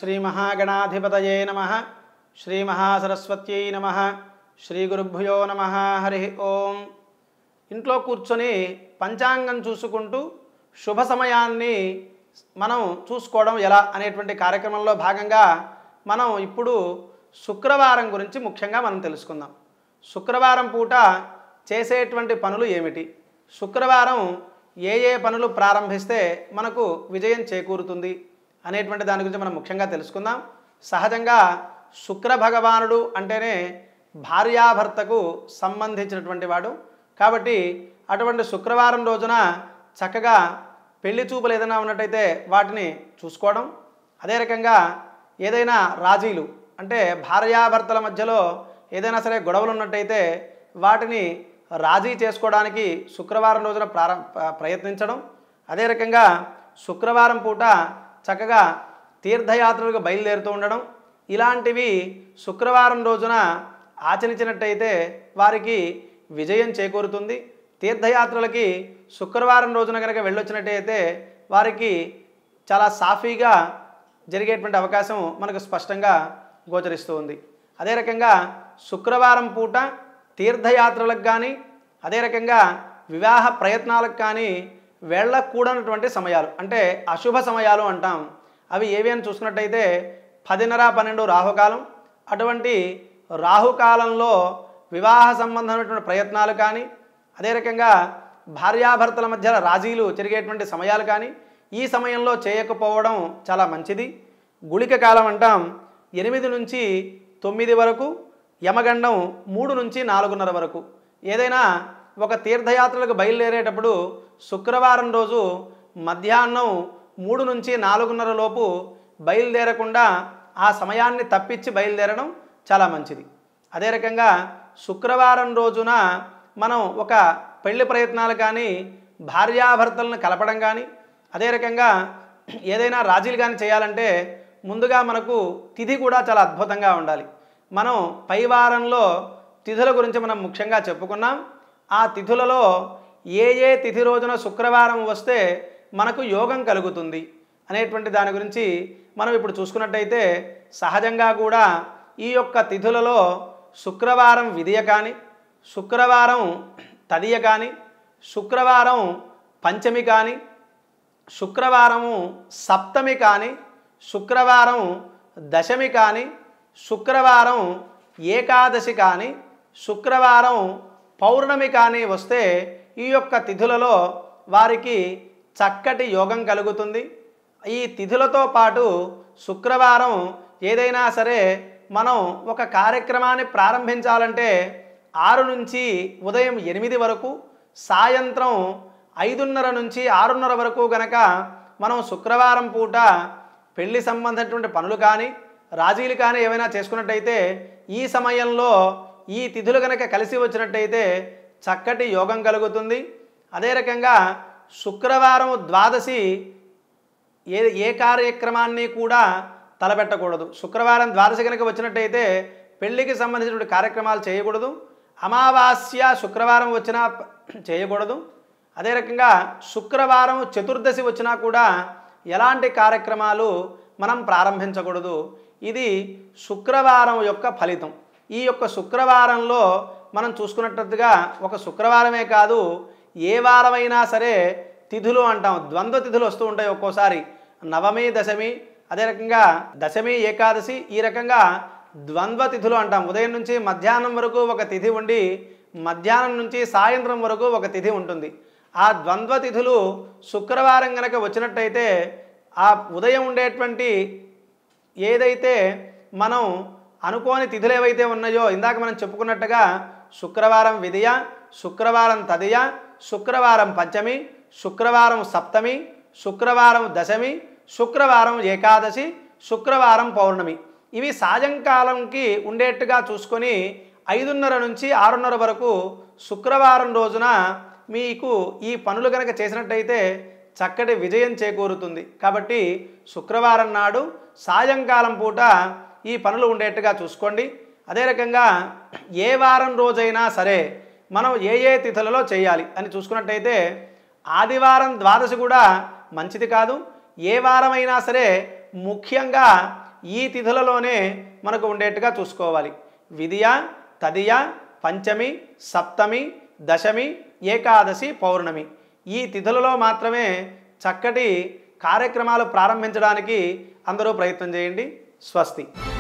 శ్రీ మహాగణాధిపతయే నమ శ్రీ మహాసరస్వత్యై నమ శ్రీ గురుభ్యో నమ హరి ఓం ఇంట్లో కూర్చొని పంచాంగం చూసుకుంటూ శుభ సమయాన్ని మనం చూసుకోవడం ఎలా అనేటువంటి కార్యక్రమంలో భాగంగా మనం ఇప్పుడు శుక్రవారం గురించి ముఖ్యంగా మనం తెలుసుకుందాం శుక్రవారం పూట చేసేటువంటి పనులు ఏమిటి శుక్రవారం ఏ ఏ పనులు ప్రారంభిస్తే మనకు విజయం చేకూరుతుంది అనేటువంటి దాని గురించి మనం ముఖ్యంగా తెలుసుకుందాం సహజంగా శుక్ర భగవానుడు అంటేనే భార్యాభర్తకు సంబంధించినటువంటి వాడు కాబట్టి అటువంటి శుక్రవారం రోజున చక్కగా పెళ్లి చూపులు ఏదైనా ఉన్నట్టయితే వాటిని చూసుకోవడం అదే రకంగా ఏదైనా రాజీలు అంటే భార్యాభర్తల మధ్యలో ఏదైనా సరే గొడవలు ఉన్నట్టయితే వాటిని రాజీ చేసుకోవడానికి శుక్రవారం రోజున ప్రారం ప్ర- ప్రయత్నించడం అదే రకంగా శుక్రవారం పూట చక్కగా తీర్థయాత్రలకు బయలుదేరుతూ ఉండడం ఇలాంటివి శుక్రవారం రోజున ఆచరించినట్టయితే వారికి విజయం చేకూరుతుంది తీర్థయాత్రలకి శుక్రవారం రోజున కనుక వెళ్ళొచ్చినట్టయితే వారికి చాలా సాఫీగా జరిగేటువంటి అవకాశం మనకు స్పష్టంగా గోచరిస్తూ ఉంది అదే రకంగా శుక్రవారం పూట తీర్థయాత్రలకు కానీ అదే రకంగా వివాహ ప్రయత్నాలకు కానీ వెళ్ళకూడనటువంటి సమయాలు అంటే అశుభ సమయాలు అంటాం అవి ఏవి అని చూసుకున్నట్టయితే పదిన్నర పన్నెండు రాహుకాలం అటువంటి రాహుకాలంలో వివాహ సంబంధమైనటువంటి ప్రయత్నాలు కానీ అదే రకంగా భార్యాభర్తల మధ్య రాజీలు జరిగేటువంటి సమయాలు కానీ ఈ సమయంలో చేయకపోవడం చాలా మంచిది గుళిక కాలం అంటాం ఎనిమిది నుంచి తొమ్మిది వరకు యమగండం మూడు నుంచి నాలుగున్నర వరకు ఏదైనా ఒక తీర్థయాత్రలకు బయలుదేరేటప్పుడు శుక్రవారం రోజు మధ్యాహ్నం మూడు నుంచి నాలుగున్నర లోపు బయలుదేరకుండా ఆ సమయాన్ని తప్పించి బయలుదేరడం చాలా మంచిది అదే రకంగా శుక్రవారం రోజున మనం ఒక పెళ్లి ప్రయత్నాలు కానీ భార్యాభర్తలను కలపడం కానీ అదే రకంగా ఏదైనా రాజీలు కానీ చేయాలంటే ముందుగా మనకు తిథి కూడా చాలా అద్భుతంగా ఉండాలి మనం పై వారంలో తిథుల గురించి మనం ముఖ్యంగా చెప్పుకున్నాం ఆ తిథులలో ఏ ఏ తిథి రోజున శుక్రవారం వస్తే మనకు యోగం కలుగుతుంది అనేటువంటి దాని గురించి మనం ఇప్పుడు చూసుకున్నట్టయితే సహజంగా కూడా ఈ యొక్క తిథులలో శుక్రవారం విధియ కానీ శుక్రవారం తదియ కానీ శుక్రవారం పంచమి కానీ శుక్రవారము సప్తమి కానీ శుక్రవారం దశమి కానీ శుక్రవారం ఏకాదశి కానీ శుక్రవారం పౌర్ణమి కానీ వస్తే ఈ యొక్క తిథులలో వారికి చక్కటి యోగం కలుగుతుంది ఈ తిథులతో పాటు శుక్రవారం ఏదైనా సరే మనం ఒక కార్యక్రమాన్ని ప్రారంభించాలంటే ఆరు నుంచి ఉదయం ఎనిమిది వరకు సాయంత్రం ఐదున్నర నుంచి ఆరున్నర వరకు గనక మనం శుక్రవారం పూట పెళ్లి సంబంధించినటువంటి పనులు కానీ రాజీలు కానీ ఏమైనా చేసుకున్నట్టయితే ఈ సమయంలో ఈ తిథులు కనుక కలిసి వచ్చినట్టయితే చక్కటి యోగం కలుగుతుంది అదే రకంగా శుక్రవారం ద్వాదశి ఏ ఏ కార్యక్రమాన్ని కూడా తలపెట్టకూడదు శుక్రవారం ద్వాదశి కనుక వచ్చినట్టయితే పెళ్లికి సంబంధించినటువంటి కార్యక్రమాలు చేయకూడదు అమావాస్య శుక్రవారం వచ్చినా ప- చేయకూడదు అదే రకంగా శుక్రవారం చతుర్దశి వచ్చినా కూడా ఎలాంటి కార్యక్రమాలు మనం ప్రారంభించకూడదు ఇది శుక్రవారం యొక్క ఫలితం ఈ యొక్క శుక్రవారంలో మనం చూసుకున్నట్టుగా ఒక శుక్రవారమే కాదు ఏ వారమైనా సరే తిథులు అంటాం ద్వంద్వ తిథులు వస్తూ ఉంటాయి ఒక్కోసారి నవమి దశమి అదే రకంగా దశమి ఏకాదశి ఈ రకంగా ద్వంద్వ తిథులు అంటాం ఉదయం నుంచి మధ్యాహ్నం వరకు ఒక తిథి ఉండి మధ్యాహ్నం నుంచి సాయంత్రం వరకు ఒక తిథి ఉంటుంది ఆ ద్వంద్వ తిథులు శుక్రవారం కనుక వచ్చినట్టయితే ఆ ఉదయం ఉండేటువంటి ఏదైతే మనం అనుకోని తిథులు ఏవైతే ఉన్నాయో ఇందాక మనం చెప్పుకున్నట్టుగా శుక్రవారం విధియ శుక్రవారం తదియ శుక్రవారం పంచమి శుక్రవారం సప్తమి శుక్రవారం దశమి శుక్రవారం ఏకాదశి శుక్రవారం పౌర్ణమి ఇవి సాయంకాలంకి ఉండేట్టుగా చూసుకొని ఐదున్నర నుంచి ఆరున్నర వరకు శుక్రవారం రోజున మీకు ఈ పనులు కనుక చేసినట్టయితే చక్కటి విజయం చేకూరుతుంది కాబట్టి శుక్రవారం నాడు సాయంకాలం పూట ఈ పనులు ఉండేట్టుగా చూసుకోండి అదే రకంగా ఏ వారం రోజైనా సరే మనం ఏ ఏ తిథులలో చేయాలి అని చూసుకున్నట్టయితే ఆదివారం ద్వాదశి కూడా మంచిది కాదు ఏ వారమైనా సరే ముఖ్యంగా ఈ తిథులలోనే మనకు ఉండేట్టుగా చూసుకోవాలి విధియ తదియ పంచమి సప్తమి దశమి ఏకాదశి పౌర్ణమి ఈ తిథులలో మాత్రమే చక్కటి కార్యక్రమాలు ప్రారంభించడానికి అందరూ ప్రయత్నం చేయండి స్వస్తి